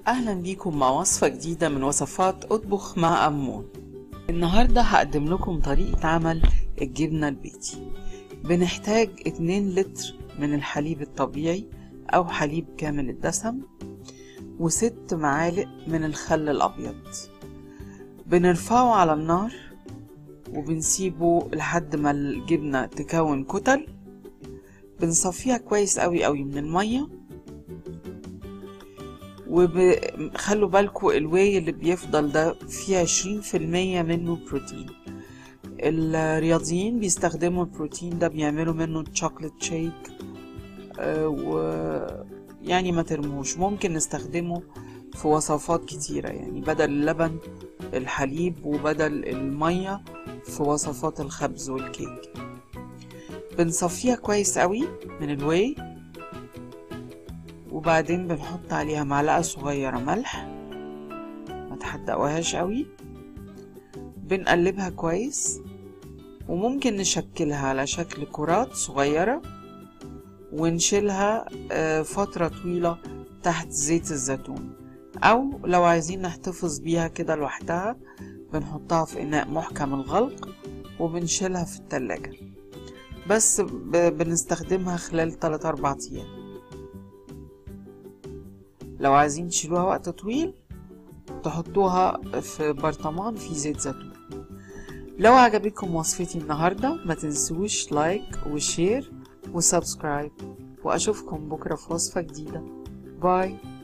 أهلا بيكم مع وصفة جديدة من وصفات أطبخ مع أمون النهاردة هقدم لكم طريقة عمل الجبنة البيتي بنحتاج 2 لتر من الحليب الطبيعي أو حليب كامل الدسم وست معالق من الخل الأبيض بنرفعه على النار وبنسيبه لحد ما الجبنة تكون كتل بنصفيها كويس قوي قوي من المية وخلوا بالكوا الواي اللي بيفضل ده فيه عشرين في المية منه بروتين الرياضيين بيستخدموا البروتين ده بيعملوا منه تشوكلت شيك أه و يعني ما ترموش ممكن نستخدمه في وصفات كتيرة يعني بدل اللبن الحليب وبدل المية في وصفات الخبز والكيك بنصفيها كويس قوي من الواي وبعدين بنحط عليها معلقة صغيرة ملح ما تحدقوهاش قوي بنقلبها كويس وممكن نشكلها على شكل كرات صغيرة ونشيلها فترة طويلة تحت زيت الزيتون أو لو عايزين نحتفظ بيها كده لوحدها بنحطها في إناء محكم الغلق وبنشيلها في التلاجة بس بنستخدمها خلال 3 أربعة أيام لو عايزين تشيلوها وقت طويل تحطوها في برطمان فيه زيت زيتون لو عجبتكم وصفتي النهاردة ما تنسوش لايك وشير وسبسكرايب وأشوفكم بكرة في وصفة جديدة باي